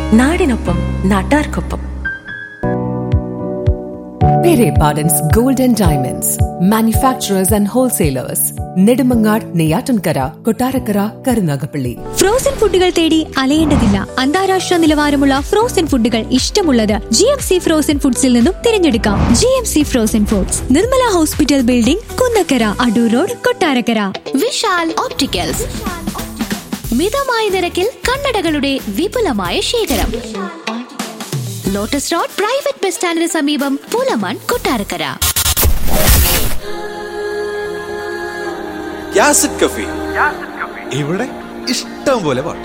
നാടിനൊപ്പം നാട്ടാർക്കൊപ്പം Pere Pardon's Gold and Diamonds, manufacturers and wholesalers, Nedumangad, Neyatankara, Kotarakara, Karunagapalli. Frozen ഫുഡുകൾ തേടി അലയേണ്ടതില്ല അന്താരാഷ്ട്ര നിലവാരമുള്ള ഫ്രോസൺ ഫുഡുകൾ ഇഷ്ടമുള്ളത് ജി എം സി ഫ്രോസൺ ഫുഡ്സിൽ നിന്നും തിരഞ്ഞെടുക്കാം G M C frozen foods Nirmala hospital building Kunnakkara Adoor road Kottarakkara Vishal opticals മിതമായ നിരക്കിൽ കണ്ണടകളുടെ വിപുലമായ ശേഖരം ലോട്ടസ് റോഡ് പ്രൈവറ്റ് ബസ് സ്റ്റാൻഡിന് സമീപം പുലമൺ കൊട്ടാരക്കര യാസിഡ് കഫി ഇവിടെ ഇഷ്ടം പോലെ പാട്ട്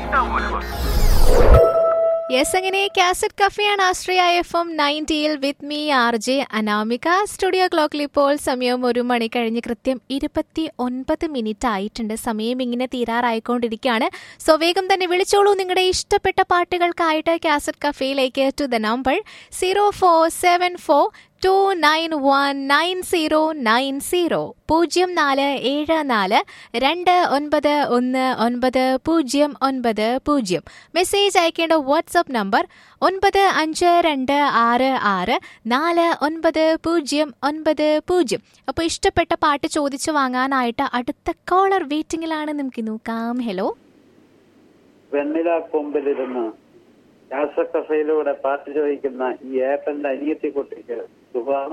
യെസ് അങ്ങനെ കാസറ്റ് കഫയാണ് ആശ്രയ എഫ് എം നയൻറ്റിയിൽ with me R J Anamika studio ക്ലോക്കിൽ ഇപ്പോൾ സമയം ഒരു മണി കഴിഞ്ഞ് കൃത്യം ഇരുപത്തി ഒൻപത് മിനിറ്റ് ആയിട്ടുണ്ട് സമയം ഇങ്ങനെ തീരാറായിക്കൊണ്ടിരിക്കുകയാണ് സോ വേഗം തന്നെ വിളിച്ചോളൂ നിങ്ങളുടെ ഇഷ്ടപ്പെട്ട പാട്ടുകൾക്കായിട്ട് കാസറ്റ് കഫയിലേക്ക് to the number zero four seven four two nine one nine zero nine zero പൂജ്യം നാല് ഏഴ് നാല് രണ്ട് ഒൻപത് ഒന്ന് ഒൻപത് പൂജ്യം ഒൻപത് പൂജ്യം മെസ്സേജ് അയക്കേണ്ട വാട്സപ്പ് നമ്പർ ഒൻപത് അഞ്ച് രണ്ട് ആറ് ആറ് നാല് ഒൻപത് പൂജ്യം ഒൻപത് പൂജ്യം അപ്പോൾ ഇഷ്ടപ്പെട്ട പാട്ട് ചോദിച്ചു വാങ്ങാനായിട്ട് അടുത്ത കോളർ വെയിറ്റിംഗിലാണ് നമുക്ക് നോക്കാം ഹലോ വെണ്ണില കൊമ്പിലിരുന്ന് രാസക്കഫയിലൂടെ പാട്ട് ചോദിക്കുന്ന ഈ ഏട്ടന്റെ അനിയത്തി കുട്ടിക്ക് സുഖാണോ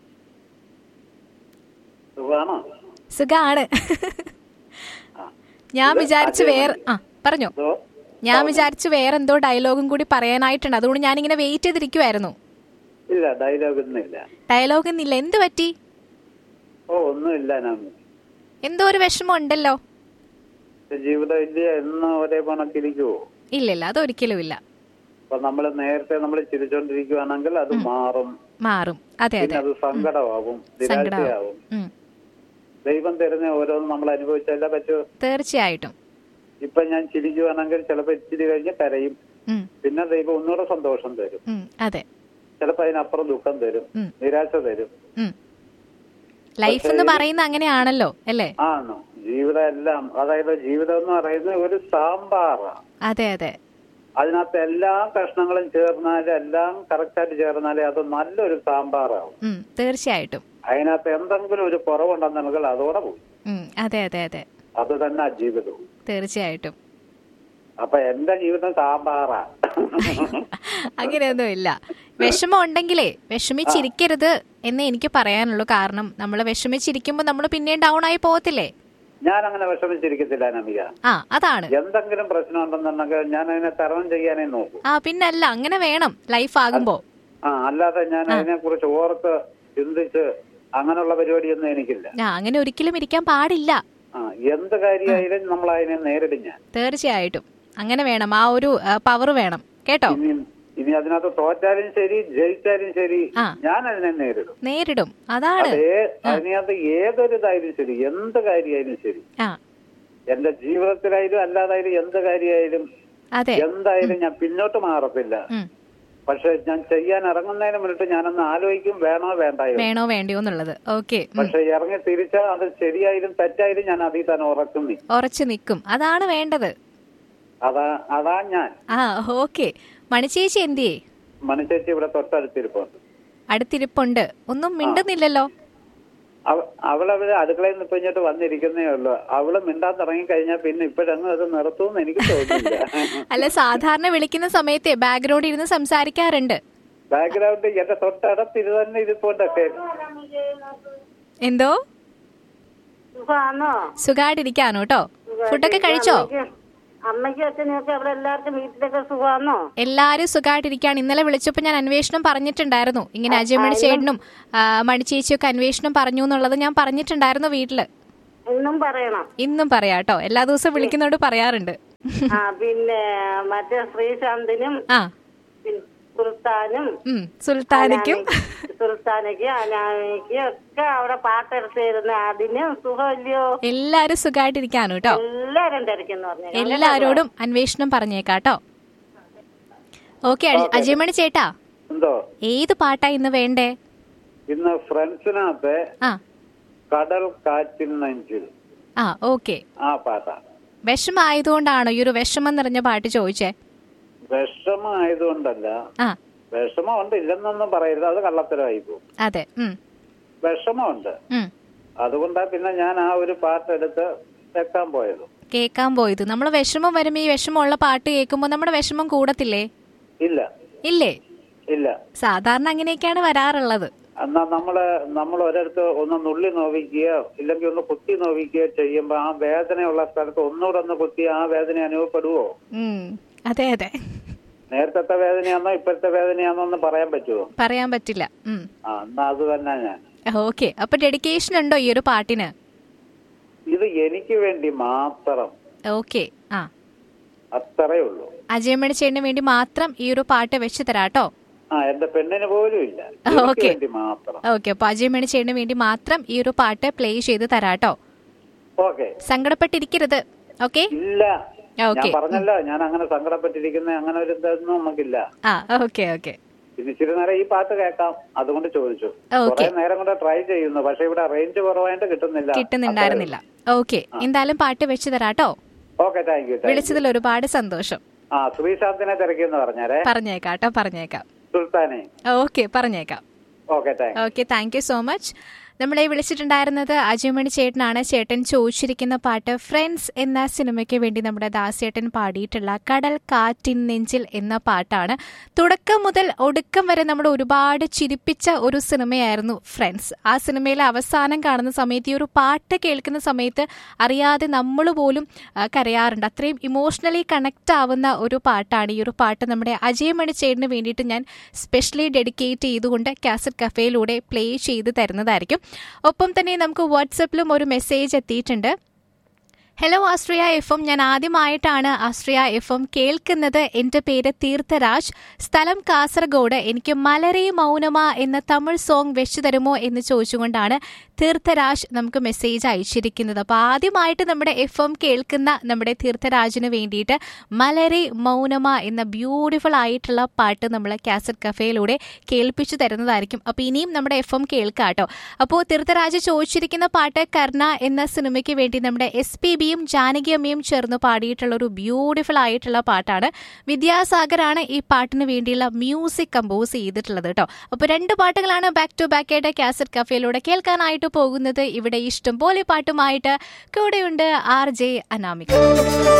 സുഖാണോ സുഖാണ് ഞാൻ വിചാരിച്ചു വേറെ ആ പറഞ്ഞോ അതോ ഞാൻ വിചാരിച്ചു വേറെന്തോ ഡയലോഗും കൂടി പറയാനായിട്ടുണ്ട് അതുകൊണ്ട് ഞാനിങ്ങനെ വെയിറ്റ് ചെയ്തിരിക്കുമായിരുന്നു ഇല്ല ഡയലോഗ് ഒന്നുമില്ല ഡയലോഗ് എന്നില്ല എന്ത് പറ്റി ഓ ഒന്നുമില്ല നമ്മ എന്തോ ഒരു വിഷമം ഉണ്ടല്ലോ ജീവിതം ഇല്ല എന്ന് ഒരേ കണക്കിരിക്കുവോ ഇല്ലില്ല അതൊരിക്കലും ഇല്ല അപ്പൊ നമ്മൾ നേരത്തെ നമ്മൾ ചിരിച്ചോണ്ടിരിക്കുവാണെങ്കിൽ അത് മാറും മാറും അതെ പിന്നെ അതെ അത് സങ്കടമാവും സങ്കടാവും നിരാശയാവും ഉം, ദൈവം തരുന്ന ഓരോന്നും നമ്മൾ അനുഭവിച്ചല്ല പറ്റൂ തീർച്ചയായിട്ടും ഇപ്പൊ ഞാൻ ചിരിക്കുവാണെങ്കിൽ ചിലപ്പോ ഇച്ചിരി കഴിഞ്ഞ് കരയും ഉം, പിന്നെ ദൈവം ഒന്നുകൂടെ സന്തോഷം തരും ഉം, അതെ ചിലപ്പോ അതിനപ്പുറം ദുഃഖം തരും ഉം. നിരാശ തരും ഉം. ലൈഫ് എന്ന് പറയുന്ന അങ്ങനെയാണല്ലോ അല്ലേ ആണ് ജീവിതം എല്ലാം അതായത് ജീവിതം എന്ന് പറയുന്നത് ഒരു സാമ്പാറാണ് അതെ അതെ അതിനകത്ത് എല്ലാ കഷ്ണങ്ങളും ചേർന്നാല് എല്ലാം കറക്റ്റായിട്ട് ചേർന്നാലേ അത് നല്ലൊരു സാമ്പാറാവും ഉം, തീർച്ചയായിട്ടും അതിനകത്ത് എന്തെങ്കിലും ഒരു കുറവുണ്ടെന്നുണ്ടെങ്കിൽ അതോടെ പോയി ഉം, അതെ അതെ അതെ അത് തന്നെ ആ ജീവിതവും തീർച്ചയായിട്ടും അപ്പൊ എന്റെ ജീവിതം സാമ്പാറാ അങ്ങനെയൊന്നും ഇല്ല വിഷമം ഉണ്ടെങ്കിലേ വിഷമിച്ചിരിക്കരുത് എന്നേ എനിക്ക് പറയാനുള്ളൂ കാരണം നമ്മൾ വിഷമിച്ചിരിക്കുമ്പോൾ നമ്മൾ പിന്നെയും ഡൗൺ ആയി പോകത്തില്ലേ ഞാൻ അങ്ങനെ വിഷമിച്ചിരിക്കത്തില്ല നമിക ആ അതാണ് എന്തെങ്കിലും പ്രശ്നം ഉണ്ടെന്നുണ്ടെങ്കിൽ ഞാൻ അതിനെ തരണം ചെയ്യാനേ നോക്കൂ ആ പിന്നല്ല അങ്ങനെ വേണം ലൈഫ് ആകുമ്പോ ആ അല്ലാതെ ഞാൻ അതിനെ കുറിച്ച് ഓർത്ത് ചിന്തിച്ച് അങ്ങനെയുള്ള പരിപാടിയൊന്നും എനിക്കില്ല ആ അങ്ങനെ ഒരിക്കലും ഇരിക്കാൻ പാടില്ല ആ എന്ത് കാര്യമായാലും നമ്മൾ അതിനെ നേരിടും ഞാൻ തീർച്ചയായിട്ടും അങ്ങനെ വേണം ആ ഒരു പവർ വേണം കേട്ടോ ഇനി ഇനി അതിനകത്ത് തോറ്റാലും ശരി ജയിച്ചാലും ശരി ആ. ഞാൻ അതിനെ നേരിടും നേരിടും അതാണ് അത് ഏ- അതിനകത്ത് ഏതൊരു ഇതായാലും ശരി എന്ത് കാര്യമായാലും ശരി ആ എന്റെ ജീവിതത്തിലായാലും അല്ലാതായാലും എന്ത് കാര്യമായാലും അതെ എന്തായാലും ഞാൻ പിന്നോട്ട് മാറത്തില്ല ഉം. പക്ഷെ ഞാൻ ചെയ്യാൻ ഇറങ്ങുന്നതിന് മുന്നിട്ട് ഞാനൊന്ന് ആലോചിക്കും വേണോ വേണ്ടായോ വേണോ വേണ്ടിയോ എന്നുള്ളത് ഓക്കെ പക്ഷെ ഇറങ്ങി തിരിച്ചാൽ അത് ശരിയായാലും തെറ്റായാലും ഞാൻ അതിൽ തന്നെ ഉറക്കും നീ ഉറച്ചു നിൽക്കും അതാണ് വേണ്ടത് അതാ അതാ ഞാൻ ആ ഓക്കെ മണിച്ചേച്ചി എന്തിയേ മനുഷ്യച്ചി ഇവിടെ തൊട്ടടുത്തിരിപ്പുണ്ട് അടുത്തിരിപ്പുണ്ട് ഒന്നും മിണ്ടുന്നില്ലല്ലോ അവ- അവളവിടെ അടുക്കളയിൽ നിന്ന് ഇപ്പൊ ഇങ്ങോട്ട് വന്നിരിക്കുന്നേ ഉള്ളൂ അവള് മിണ്ടാൻ തുടങ്ങി കഴിഞ്ഞാൽ പിന്നെ ഇപ്പോഴങ്ങ് അത് നിർത്തുമെന്ന് എനിക്ക് തോന്നുന്നില്ല അല്ല സാധാരണ വിളിക്കുന്ന സമയത്തെ ബാക്ക്ഗ്രൗണ്ടിൽ ഇരുന്ന് സംസാരിക്കാറുണ്ട് ബാക്ക്ഗ്രൗണ്ട് എന്റെ തൊട്ടടുത്തിരു തന്നെ ഇരിപ്പുണ്ടൊക്കെ എന്തോ സുഖാണോ സുഖമായിട്ടിരിക്കാനോ കേട്ടോ ഫുഡൊക്കെ കഴിച്ചോ അമ്മയ്ക്കും അച്ഛനും ഒക്കെ അവിടെ എല്ലാവർക്കും വീട്ടിലൊക്കെ സുഖാണോ എല്ലാരും സുഖമായിട്ടിരിക്കുകയാണ് ഇന്നലെ വിളിച്ചപ്പോൾ ഞാൻ അന്വേഷണം പറഞ്ഞിട്ടുണ്ടായിരുന്നു ഇങ്ങനെ അജയമണി ചേട്ടനും ആ, മണിച്ചേച്ചിയൊക്കെ അന്വേഷണം പറഞ്ഞു എന്നുള്ളത് ഞാൻ പറഞ്ഞിട്ടുണ്ടായിരുന്നു വീട്ടില് ഇന്നും പറയണം ഇന്നും പറയാട്ടോ എല്ലാ ദിവസവും വിളിക്കുന്നോട് പറയാറുണ്ട് ആ പിന്നെ മറ്റേ ശ്രീശാന്തിനും ആ പിന്നെ സുൽത്താനും ഉം സുൽത്താനിക്കും സുൽത്താനയ്ക്ക് അനാമിക്കും ഒക്കെ അവിടെ പാട്ടെടുത്ത് തരുന്ന അതിനും സുഖമില്ലയോ എല്ലാരും സുഖമായിട്ടിരിക്കാനോ കേട്ടോ എല്ലാരും തിരക്കെന്ന് പറഞ്ഞു എല്ലാരോടും അന്വേഷണം പറഞ്ഞേക്കാട്ടോ ഓക്കെ അജയമണി ചേട്ടാ എന്തോ ഏത് പാട്ടാ ഇന്ന് വേണ്ടേ ഇന്ന് ഫ്രണ്ട്സിനകത്ത് ആ കടൽ കാറ്റിൻ നെഞ്ചിൽ ആ ഓക്കെ ആ പാട്ടാ വിഷമായതുകൊണ്ടാണോ ഈ ഒരു വിഷമം നിറഞ്ഞ പാട്ട് ചോദിച്ചേ വിഷമം ആയതുകൊണ്ടല്ല ആ വിഷമമുണ്ട് ഇല്ലെന്നൊന്നും പറയരുത് അത് കള്ളത്തരമായി പോകും അതെ ഉം, വിഷമമുണ്ട് ഉം. അതുകൊണ്ടാ പിന്നെ ഞാൻ ആ ഒരു പാട്ടെടുത്ത് വെക്കാൻ പോയത് കേൾക്കാൻ പോയത് നമ്മൾ വിഷമം വരുമ്പോ ഈ വിഷമമുള്ള പാട്ട് കേൾക്കുമ്പോൾ നമ്മുടെ വിഷമം കൂടത്തില്ലേ ഇല്ല ഇല്ലേ ഇല്ല സാധാരണ അങ്ങനെയൊക്കെയാണ് വരാറുള്ളത് എന്നാ നമ്മള് നമ്മൾ ഒരിടത്ത് ഒന്ന് നുള്ളി നോവിക്കുകയോ ഇല്ലെങ്കിൽ ഒന്ന് കുത്തി നോവിക്കുകയോ ചെയ്യുമ്പോ ആ വേദനയുള്ള സ്ഥലത്ത് ഒന്നുകൂടെ ഒന്ന് കുത്തി ആ വേദന അനുഭവപ്പെടുവോ ഉം, അതെ അതെ നേരത്തെ വേദനയാണോ ഇപ്പോഴത്തെ വേദനയാണോ എന്ന് പറയാൻ പറ്റുമോ പറയാൻ പറ്റില്ല ഉം. ആ എന്നാ അത് തന്നെ ഞാൻ ഓക്കെ അപ്പൊ ഡെഡിക്കേഷൻ ഉണ്ടോ ഈ ഒരു പാട്ടിന് ഇത് എനിക്ക് വേണ്ടി മാത്രം ഓക്കെ ആ അത്രേ ഉള്ളൂ അജയമണി ചേട്ടന് വേണ്ടി മാത്രം ഈ ഒരു പാട്ട് വെച്ച് തരാട്ടോ ആ എന്റെ പെണ്ണിന് പോലും ഇല്ല എനിക്ക് ഓക്കേ. വേണ്ടി മാത്രം ഓക്കെ അപ്പൊ അജയമണി ചേട്ടന് വേണ്ടി മാത്രം ഈ ഒരു പാട്ട് പ്ലേ ചെയ്ത് തരാട്ടോ ഓക്കെ സങ്കടപ്പെട്ടിരിക്കരുത് ഓക്കെ ഇല്ല ഞാൻ ഓക്കെ പറഞ്ഞല്ലോ ഞാൻ അങ്ങനെ സങ്കടപ്പെട്ടിരിക്കുന്ന അങ്ങനെ ഒരു ഇതൊന്നും നമുക്കില്ല ആ ഓക്കെ ഓക്കെ പിന്നെ ഇച്ചിരി നേരം ഈ പാട്ട് കേൾക്കാം അതുകൊണ്ട് ചോദിച്ചു ഓക്കേ. കുറെ നേരം കൊണ്ട് ട്രൈ ചെയ്യുന്നു പക്ഷെ ഇവിടെ റേഞ്ച് കുറവായിട്ട് കിട്ടുന്നില്ല കിട്ടുന്നുണ്ടായിരുന്നില്ല ഓക്കെ എന്തായാലും പാട്ട് വെച്ച് തരാട്ടോ ഓക്കെ താങ്ക് യു വിളിച്ചതിൽ ഒരുപാട് സന്തോഷം ആ ശ്രീശാന്തിനെ തിരക്കിയെന്ന് പറഞ്ഞാരേ പറഞ്ഞേക്കാം കേട്ടോ പറഞ്ഞേക്കാം സുൽത്താനെ ഓക്കെ പറഞ്ഞേക്കാം okay thank okay thank you so much നമ്മളെ വിളിച്ചിട്ടുണ്ടായിരുന്നത് അജയമണി ചേട്ടനാണ് ചേട്ടൻ ചോദിച്ചിരിക്കുന്ന പാട്ട് ഫ്രണ്ട്സ് എന്ന സിനിമയ്ക്ക് വേണ്ടി നമ്മുടെ ദാസേട്ടൻ പാടിയിട്ടുള്ള കടൽ കാറ്റിൻ നെഞ്ചിൽ എന്ന പാട്ടാണ് തുടക്കം മുതൽ ഒടുക്കം വരെ നമ്മൾ ഒരുപാട് ചിരിപ്പിച്ച ഒരു സിനിമയായിരുന്നു ഫ്രണ്ട്സ് ആ സിനിമയിലെ അവസാനം കാണുന്ന സമയത്ത് ഈ ഒരു പാട്ട് കേൾക്കുന്ന സമയത്ത് അറിയാതെ നമ്മൾ പോലും ആ, കരയാറുണ്ട് അത്രയും ഇമോഷണലി കണക്ട് ആവുന്ന ഒരു പാട്ടാണ് ഈ ഒരു പാട്ട് നമ്മുടെ അജയമണി ചേട്ടന് വേണ്ടിയിട്ട് ഞാൻ സ്പെഷ്യലി ഡെഡിക്കേറ്റ് ചെയ്തുകൊണ്ട് കാസറ്റ് കഫേയിലൂടെ പ്ലേ ചെയ്ത് തരുന്നതായിരിക്കും ഒപ്പം തന്നെ നമുക്ക് വാട്സപ്പിലും ഒരു മെസ്സേജ് എത്തിയിട്ടുണ്ട് ഹലോ ആശ്രിയ എഫ് എം ഞാൻ ആദ്യമായിട്ടാണ് ആശ്രിയ എഫ് എം കേൾക്കുന്നത് എൻ്റെ പേര് തീർത്ഥരാജ് സ്ഥലം കാസർഗോഡ് എനിക്ക് മലരെ മൗനമ എന്ന തമിഴ് സോങ് വെച്ചു തരുമോ എന്ന് ചോദിച്ചുകൊണ്ടാണ് തീർത്ഥരാജ് നമുക്ക് മെസ്സേജ് അയച്ചിരിക്കുന്നത് അപ്പോൾ ആദ്യമായിട്ട് നമ്മുടെ എഫ് എം കേൾക്കുന്ന നമ്മുടെ തീർത്ഥരാജിന് വേണ്ടിയിട്ട് മലരെ മൗനമ എന്ന ബ്യൂട്ടിഫുൾ ആയിട്ടുള്ള പാട്ട് നമ്മൾ കാസറ്റ് കഫേയിലൂടെ കേൾപ്പിച്ചു തരുന്നതായിരിക്കും അപ്പോൾ ഇനിയും നമ്മുടെ എഫ് എം കേൾക്കാം കേട്ടോ അപ്പോൾ തീർത്ഥരാജ് ചോദിച്ചിരിക്കുന്ന പാട്ട് കർണ എന്ന സിനിമയ്ക്ക് വേണ്ടി നമ്മുടെ എസ് പി ബിയും ജാനകി അമ്മയും ചേർന്ന് പാടിയിട്ടുള്ള ഒരു ബ്യൂട്ടിഫുൾ ആയിട്ടുള്ള പാട്ടാണ് വിദ്യാസാഗറാണ് ഈ പാട്ടിന് വേണ്ടിയുള്ള മ്യൂസിക് കമ്പോസ് ചെയ്തിട്ടുള്ളത് കേട്ടോ അപ്പോൾ രണ്ട് പാട്ടുകളാണ് ബാക്ക് ടു ബാക്ക് ആയിട്ട് കാസറ്റ് കഫേയിലൂടെ കേൾക്കാനായിട്ട് പോകുന്നത് ഇവിടെ ഇഷ്ടം പോലെ പാട്ടുമായിട്ട് കൂടെയുണ്ട് ആർ ജെ അനാമിക